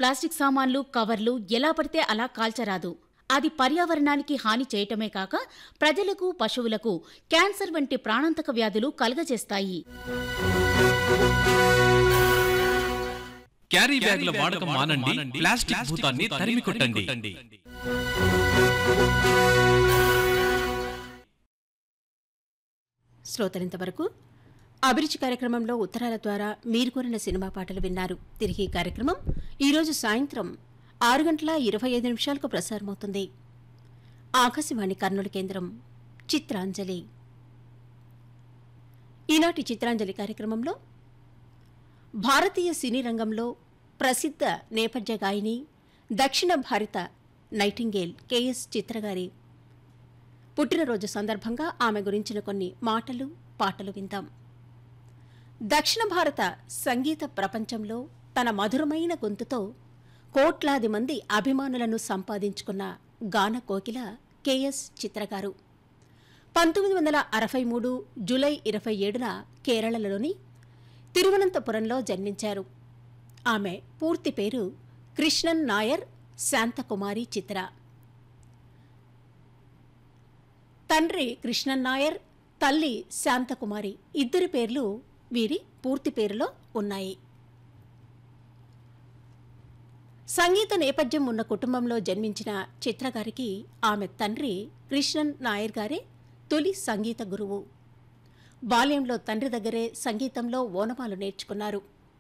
plastic సామాన్లు కవర్లు ఎలా పడితే అలా కాల్చరాదు అది పర్యావరణానికి హాని చేయటమే కాక ప్రజలకు పశువులకు క్యాన్సర్ వంటి ప్రాణాంతక వ్యాధులు కలుగజేస్తాయి క్యారీ బ్యాగుల వాడకం మానండి ప్లాస్టిక్ భూతాన్ని తరిమి కొట్టండి శ్రోతలింతవరకు అభిరుచి కార్యక్రమంలో ఉత్తరాల ద్వారా మీరు కోరిన సినిమా పాటలు విన్నారు తిరిగి ఈ కార్యక్రమం ఈరోజు సాయంత్రం ఆరు గంటల ఇరవై ఐదు నిమిషాలకు ప్రసారమవుతుంది ఆకాశవాణి కర్నూలు కేంద్రం చిత్రాంజలి ఈనాటి చిత్రాంజలి కార్యక్రమంలో భారతీయ సినీ రంగంలో ప్రసిద్ధ నేపథ్య గాయని దక్షిణ భారత నైటింగేల్ కెఎస్ చిత్రగారి పుట్టినరోజు సందర్భంగా ఆమె గురించిన కొన్ని మాటలు పాటలు విందాం దక్షిణ భారత సంగీత ప్రపంచంలో తన మధురమైన గొంతుతో కోట్లాది మంది అభిమానులను సంపాదించుకున్న గాన కోకిల కెఎస్ చిత్రగారు పంతొమ్మిది వందల అరవై మూడు జూలై ఇరవై ఏడున కేరళలోని తిరువనంతపురంలో జన్మించారు ఆమె పూర్తి పేరు కృష్ణన్ నాయర్ శాంతకుమారి చిత్ర తండ్రి కృష్ణన్ నాయర్ తల్లి శాంతకుమారి ఇద్దరి పేర్లు వీరి పూర్తి పేరులో ఉన్నాయి సంగీత నేపథ్యం ఉన్న కుటుంబంలో జన్మించిన చిత్రగారికి ఆమె తండ్రి కృష్ణన్ నాయర్ గారే తొలి సంగీత గురువు బాల్యంలో తండ్రి దగ్గరే సంగీతంలో ఓనమాలు నేర్చుకున్నారు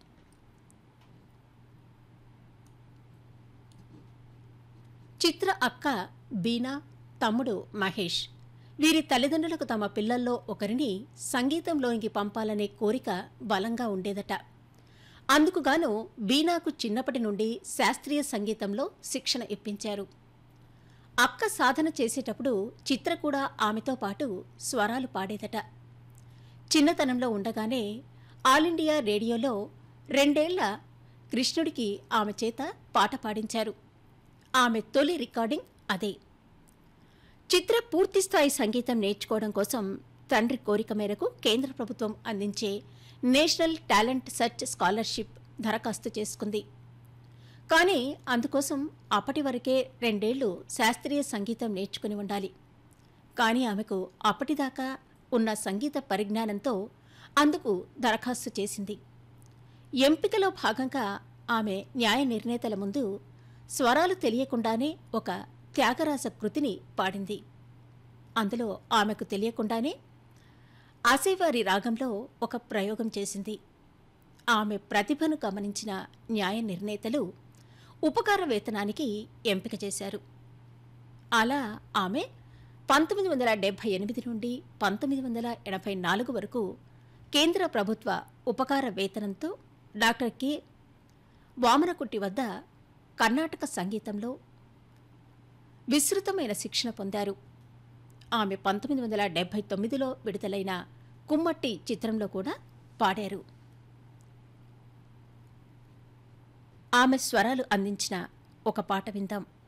చిత్ర అక్క బీనా తమ్ముడు మహేష్ వీరి తల్లిదండ్రులకు తమ పిల్లల్లో ఒకరిని సంగీతంలోనికి పంపాలనే కోరిక బలంగా ఉండేదట అందుకుగాను బీనాకు చిన్నప్పటి నుండి శాస్త్రీయ సంగీతంలో శిక్షణ ఇప్పించారు అక్క సాధన చేసేటప్పుడు చిత్ర కూడా ఆమెతో పాటు స్వరాలు పాడేదట చిన్నతనంలో ఉండగానే ఆల్ ఇండియా రేడియోలో రెండేళ్ల కృష్ణుడికి ఆమె చేత పాట పాడించారు ఆమె తొలి రికార్డింగ్ అదే చిత్ర పూర్తిస్థాయి సంగీతం నేర్చుకోవడం కోసం తండ్రి కోరిక మేరకు కేంద్ర ప్రభుత్వం అందించే నేషనల్ టాలెంట్ సెర్చ్ స్కాలర్షిప్ దరఖాస్తు చేసుకుంది కానీ అందుకోసం అప్పటి వరకే రెండేళ్లు శాస్త్రీయ సంగీతం నేర్చుకుని ఉండాలి కానీ ఆమెకు అప్పటిదాకా ఉన్న సంగీత పరిజ్ఞానంతో అందుకు దరఖాస్తు చేసింది ఎంపికలో భాగంగా ఆమె న్యాయ నిర్ణేతల ముందు స్వరాలు తెలియకుండానే ఒక త్యాగరాజ కృతిని పాడింది అందులో ఆమెకు తెలియకుండానే ఆసేవారి రాగంలో ఒక ప్రయోగం చేసింది ఆమె ప్రతిభను గమనించిన న్యాయ నిర్ణేతలు ఉపకార వేతనానికి ఎంపిక చేశారు అలా ఆమె పంతొమ్మిది వందల డెబ్బై ఎనిమిది నుండి పంతొమ్మిది వందల ఎనభై నాలుగు వరకు కేంద్ర ప్రభుత్వ ఉపకార వేతనంతో డాక్టర్ కె వామనకుట్టి వద్ద కర్ణాటక సంగీతంలో విస్తృతమైన శిక్షణ పొందారు ఆమె పంతొమ్మిది వందల డెబ్బై తొమ్మిదిలో విడుదలైన కుమ్మట్టి చిత్రంలో కూడా పాడారు ఆమె స్వరాలు అందించిన ఒక పాట విందాం